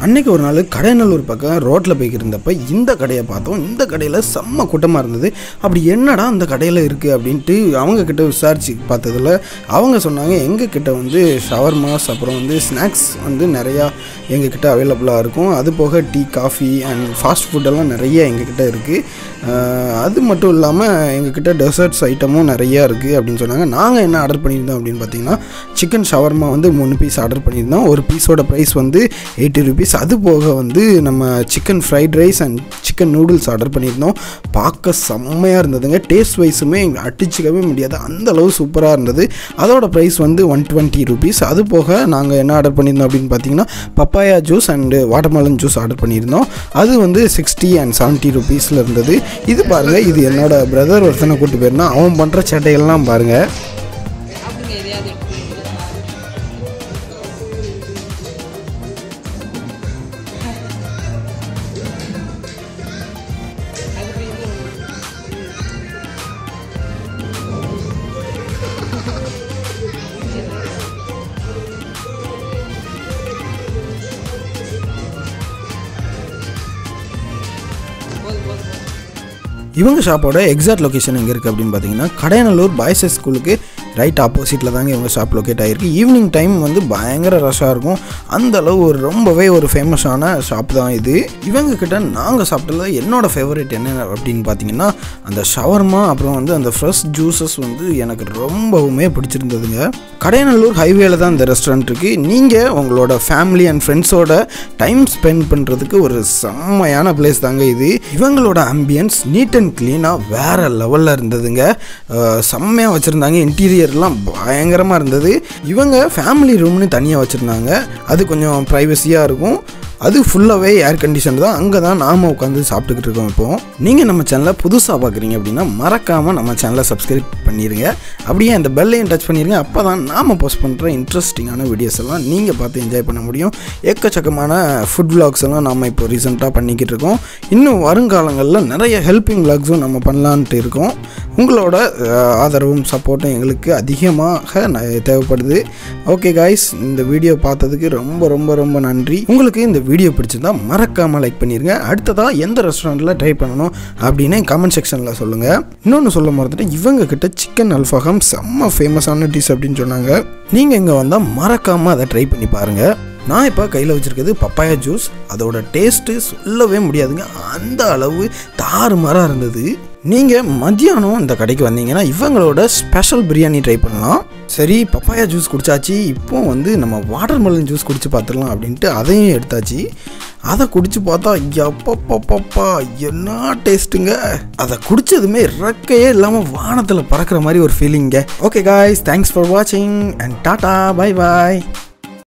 அன்னைக்கு ஒரு நாள் கடைநல்லூர் பக்கம் ரோட்டில் போய்க்கிட்டு இருந்தப்ப இந்த கடையை பார்த்தோம் இந்த கடையில் செம்ம கூட்டமாக இருந்தது அப்படி என்னடா அந்த கடையில் இருக்குது அப்படின்ட்டு அவங்க கிட்ட விசாரிச்சு பார்த்ததுல அவங்க சொன்னாங்க எங்கள் கிட்ட வந்து ஷவர்மாஸ் அப்புறம் வந்து ஸ்நாக்ஸ் வந்து நிறையா எங்கள் கிட்ட அவைலபிளாக இருக்கும் அது போக டீ காஃபி அண்ட் ஃபாஸ்ட் ஃபுட்டெல்லாம் நிறைய எங்கள் கிட்ட இருக்குது அது மட்டும் இல்லாமல் எங்கள் கிட்ட டெசர்ட்ஸ் ஐட்டமும் நிறையா இருக்குது அப்படின்னு சொன்னாங்க நாங்கள் என்ன ஆர்டர் பண்ணியிருந்தோம் அப்படின்னு பார்த்தீங்கன்னா சிக்கன் ஷவர்மா வந்து மூணு பீஸ் ஆர்டர் பண்ணியிருந்தோம் ஒரு பீஸோட ப்ரைஸ் வந்து எயிட்டி ருபீஸ் அது போக வந்து நம்ம chicken fried rice and chicken noodles order பண்ணியிருந்தோம் பார்க்க செம்மையாக இருந்ததுங்க டேஸ்ட் வைஸுமே அடிச்சிக்கவே முடியாது அந்த அளவு சூப்பராக இருந்தது அதோட ப்ரைஸ் வந்து ஒன் டுவெண்ட்டி ருபீஸ் அது போக நாங்கள் என்ன ஆர்டர் பண்ணியிருந்தோம் அப்படின்னு பார்த்தீங்கன்னா papaya juice and watermelon juice order பண்ணியிருந்தோம் அது வந்து சிக்ஸ்டி அண்ட் செவன்ட்டி ருபீஸில் இருந்தது இது பாருங்கள் இது என்னோட பிரதர் ஒருத்தனை கூட்டு போயிருந்தான் அவன் பண்ணுற சேட்டைகள்லாம் பாருங்கள் அப்படிங்க எதையாவது எடுத்துக்கிட்டு போதும் போதும் போதும் இவங்க ஷாப்போட எக்ஸாக்ட் லொக்கேஷன் எங்கே இருக்குது அப்படின்னு பார்த்தீங்கன்னா கடையநல்லூர் பாய்ஸ் ஸ்கூலுக்கு ரைட் ஆப்போசிட்டில் தாங்க இவங்க ஷாப் லொக்கேட் ஆகிருக்கு ஈவினிங் டைம் வந்து பயங்கர ரஷ்ஷாக இருக்கும் அந்த அளவு ஒரு ரொம்பவே ஒரு ஃபேமஸான ஷாப் தான் இது இவங்க கிட்ட நாங்கள் சாப்பிட்டதுல என்னோட ஃபேவரட் என்ன அப்படின்னு பார்த்தீங்கன்னா அந்த ஷவர்மா அப்புறம் வந்து அந்த ஃப்ரெஷ் ஜூஸஸ் வந்து எனக்கு ரொம்பவுமே பிடிச்சிருந்ததுங்க கடையநல்லூர் ஹைவேல தான் இந்த ரெஸ்டாரண்ட் இருக்குது நீங்கள் உங்களோட ஃபேமிலி அண்ட் ஃப்ரெண்ட்ஸோட டைம் ஸ்பெண்ட் பண்ணுறதுக்கு ஒரு செம்மையான பிளேஸ் தாங்க இது இவங்களோட ஆம்பியன்ஸ் நீட் அண்ட் க்ளீனாக வேறு லெவலில் இருந்ததுங்க அஹ் செம்மையாக வச்சுருந்தாங்க இன்டீரியர்லாம் பயங்கரமாக இருந்தது இவங்க ஃபேமிலி ரூம்னு தனியாக வச்சுருந்தாங்க அது கொஞ்சம் ப்ரைவசியாக இருக்கும் அது ஃபுல்லாகவே ஏர் கண்டிஷன் தான் அங்கே தான் நாம் உட்காந்து சாப்பிட்டுக்கிட்டு இருக்கோம் இப்போது நீங்கள் நம்ம சேனலை புதுசாக பார்க்குறீங்க அப்படின்னா மறக்காமல் நம்ம சேனலை சப்ஸ்கிரைப் பண்ணிடுங்க அப்படியே அந்த பெல்லையும் டச் பண்ணிடுங்க அப்போ தான் நாம் போஸ்ட் பண்ணுற இன்ட்ரெஸ்டிங்கான வீடியோஸ் எல்லாம் நீங்கள் பார்த்து என்ஜாய் பண்ண முடியும் எக்கச்சக்கமான ஃபுட் vlogs எல்லாம் நம்ம இப்போ ரீசெண்டாக பண்ணிக்கிட்டு இருக்கோம் இன்னும் வருங்காலங்களில் நிறைய ஹெல்பிங் vlogsம் நம்ம பண்ணலான்ட்டு இருக்கோம் உங்களோட அஹ், ஆதரவும் சப்போர்ட்டும் எங்களுக்கு அதிகமாக ந- தேவைப்படுது ஓகே காய்ஸ் இந்த வீடியோ பார்த்ததுக்கு ரொம்ப ரொம்ப ரொம்ப நன்றி உங்களுக்கு இந்த வீடியோ பிடிச்சிருந்தா மறக்காமல் லைக் பண்ணிடுங்க அடுத்ததாக எந்த ரெஸ்டாரண்ட்டில் ட்ரை பண்ணணும் அப்படின்னு கமெண்ட் செக்ஷனில் சொல்லுங்கள் இன்னொன்று சொல்ல மறந்துட்டேன் இவங்க கிட்ட சிக்கன் அல்ஃபஹாம் செம்ம ஃபேமஸான டிஷ் அப்படின்னு சொன்னாங்க நீங்கள் இங்கே வந்தால் மறக்காமல் அதை ட்ரை பண்ணி பாருங்கள் நான் இப்போ கையில் வச்சுருக்கிறது பப்பாயா ஜூஸ் அதோட டேஸ்ட்டு சொல்லவே முடியாதுங்க அந்த அளவு தாறுமாறாக இருந்தது நீங்கள் மத்தியானம் இந்த கடைக்கு வந்தீங்கன்னா இவங்களோட ஸ்பெஷல் பிரியாணி ட்ரை பண்ணலாம் சரி பப்பாயா ஜூஸ் குடிச்சாச்சு இப்போ வந்து நம்ம வாட்டர் மெலன் ஜூஸ் குடிச்சு பார்த்துடலாம் அப்படின்ட்டு அதையும் எடுத்தாச்சு அதை குடிச்சு பார்த்தா எப்பப்பப்பப்பா என்ன டேஸ்ட்டுங்க அதை குடிச்சதுமே ரெக்கையே இல்லாமல் வானத்தில் பறக்கிற மாதிரி ஒரு ஃபீலிங்க ஓகே காய்ஸ் தேங்க்ஸ் ஃபார் வாட்சிங் அண்ட் டாடா பை பாய்